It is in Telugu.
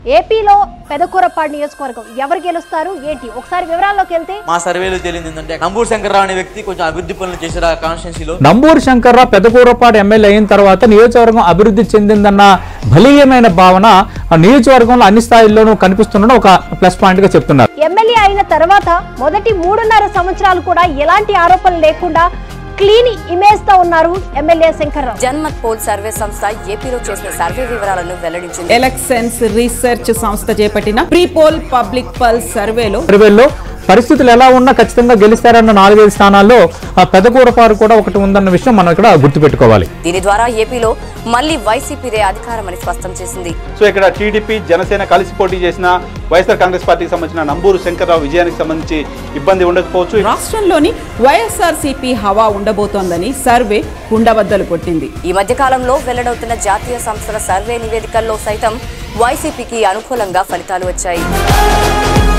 ఏపీలో పెదకూరపాడు నియోజకవర్గం ఎవరు గెలుస్తారు ఏంటి ఒకసారి వివరాల్లోకి వెళ్తే మా సర్వేలో తేలింది ఏంటంటే నంబూరు శంకర్రావు అనే వ్యక్తి కొంచెం అభివృద్ధి పనులు చేశారు ఆ కాన్స్టిట్యున్సీలో నంబూరు శంకర్రావు పెదకూరపాడు ఎమ్మెల్యే అయిన తర్వాత నియోజకవర్గం అభివృద్ధి చెందిందన్న బలీయమైన భావన ఆ నియోజకవర్గంలో అన్ని స్థాయిల్లోనూ కనిపిస్తుండడం ఒక ప్లస్ పాయింట్ గా చెప్తున్నారు ఎమ్మెల్యే అయిన తర్వాత మొదటి మూడున్నర సంవత్సరాలు కూడా ఎలాంటి ఆరోపణలు లేకుండా క్లీన్ ఇమేజ్ తో ఉన్నారు MLA Shankar Rao Janmat poll survey సంస్థ ఏపీలో చేసిన సర్వే వివరాలను వెల్లడించింది ఎలక్షన్స్ రీసెర్చ్ సంస్థ చేపట్టిన ప్రీపోల్ పబ్లిక్ పల్స్ సర్వేలో సర్వేలో పరిస్థితులు ఎలా ఉన్నా ఖచ్చితంగా గెలుస్తారన్న నాలుగైదు స్థానాల్లో ఆ పెదకూరపాడు కూడా ఒకటి ఉందన్న విషయం మనం ఇక్కడ గుర్తుపెట్టుకోవాలి దీని ద్వారా ఏపీలో మళ్లీ వైసీపీదే అధికారమని స్పష్టం చేసింది సో ఇక్కడ టీడీపీ జనసేన కలిసి పోటీ చేసిన వైఎస్ఆర్ కాంగ్రెస్ పార్టీకి సంబంధించిన నంబూరు శంకర్రావు విజయానికి సంబంధించి ఇబ్బంది ఉండకపోవచ్చు రాష్ట్రంలోని వైఎస్ఆర్సీపీ హవా ఉండబోతోందని సర్వే కుండబద్దలు కొట్టింది ఈ మధ్య కాలంలో వెల్లడవుతున్న జాతీయ సంస్థల సర్వే నివేదికల్లో సైతం వైసీపీకి అనుకూలంగా ఫలితాలు వచ్చాయి